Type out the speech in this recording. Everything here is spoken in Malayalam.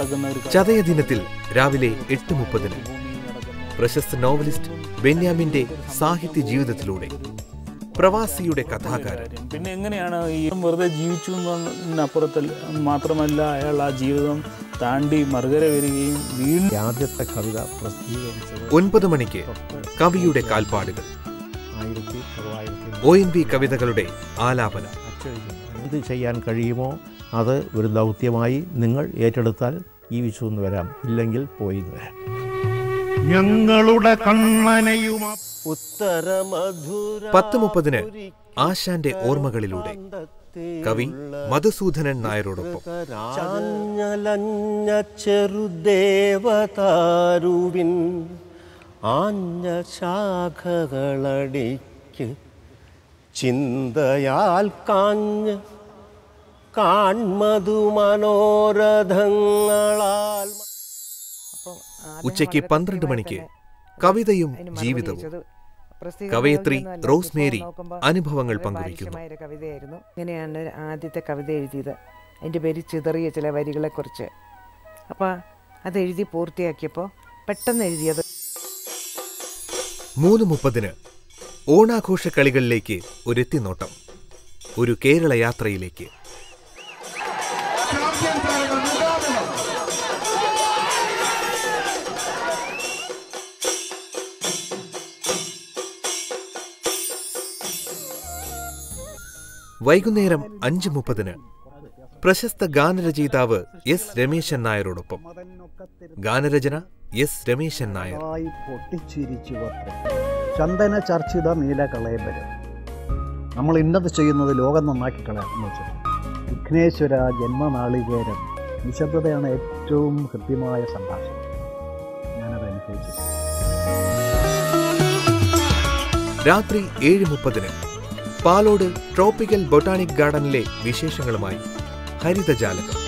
കിടക്കുന്ന ഒരു ചതയ ദിനത്തിൽ രാവിലെ എട്ട് മുപ്പതിന് പ്രശസ്ത നോവലിസ്റ്റ് ബെന്യാമിന്റെ സാഹിത്യ ജീവിതത്തിലൂടെ പ്രവാസിയുടെ കഥാകാരൻ കാര്യം. പിന്നെ എങ്ങനെയാണ് ഈ വെറുതെ ജീവിച്ചു എന്നപ്പുറത്ത് മാത്രമല്ല അയാൾ ആ ജീവിതം താണ്ടി മറുകര വരികയും വീണ്ടും ആദ്യത്തെ കവിത പ്രസിദ്ധീകരിച്ചത് ഒൻപത് മണിക്ക് കവിയുടെ കാൽപ്പാടുകൾ ആയിരത്തി തൊള്ളായിരത്തി ഒ എൻ വി കവിതകളുടെ ആലാപനം അച്ചടിക്കുന്നു എന്ത് ചെയ്യാൻ കഴിയുമോ അത് ഒരു ദൗത്യമായി നിങ്ങൾ ഏറ്റെടുത്താൽ ജീവിച്ചു വരാം ഇല്ലെങ്കിൽ പോയി എന്ന് വരാം ഞങ്ങളുടെ കണ്ണനയുമാ പത്ത് മുപ്പതിന് ആശാന്റെ ഓർമ്മകളിലൂടെ കവി മധുസൂദനൻ നായരോടൊപ്പം ചാഞ്ഞലഞ്ഞ ചെറുദേവതാരുവിൻ ആഞ്ഞ ശാഖകളടിക്ക് ചിന്തയാൽ കാഞ്ഞ് കാൺമതു മനോരഥങ്ങളാൽ ഉച്ചയ്ക്ക് പന്ത്രണ്ട് മണിക്ക് കവിതയും ജീവിതവും കവയത്രി റോസ്മേരി അനുഭവങ്ങൾ പങ്കുവയ്ക്കുന്നു ഒരു കവിതയായിരുന്നു ഇങ്ങനെയാണ് ആദ്യത്തെ കവിത എഴുതിയത് അതിൻ്റെ പേര് ചിതറിയ ചില വരികളെക്കുറിച്ച് അപ്പോൾ അത് എഴുതി പൂർത്തിയാക്കിയപ്പോൾ പെട്ടെന്ന് എഴുതിയത് മൂന്ന് മുപ്പതിന് ഓണാഘോഷ കളികളിലേക്ക് ഒരു എത്തിനോട്ടം ഒരു കേരള യാത്രയിലേക്ക് വൈകുന്നേരം അഞ്ച് മുപ്പതിന് പ്രശസ്ത ഗാനരചയിതാവ് എസ് രമേശൻ നായരോടൊപ്പം ഗാനരചന എസ് രമേശൻ നായർ ആയി പൊട്ടിച്ചിരിച്ചു പത്രം ചന്ദന ചർച്ചിത നീലകളയബരം നമ്മൾ ഇന്നത് ചെയ്യുന്നത് ലോകം നന്നാക്കി കളയാം എന്ന് വെച്ചിട്ട് വിഘ്നേശ്വര ജന്മനാളികേരം നിശബ്ദതയാണ് ഏറ്റവും ഹൃദ്യമായ സംഭാഷണം ഞാനത് അനുഭവിച്ചു രാത്രി ഏഴ് മുപ്പതിന് പാലോട് ട്രോപ്പിക്കൽ ബൊട്ടാണിക് ഗാർഡനിലെ വിശേഷങ്ങളുമായി ഹരിതജാലകം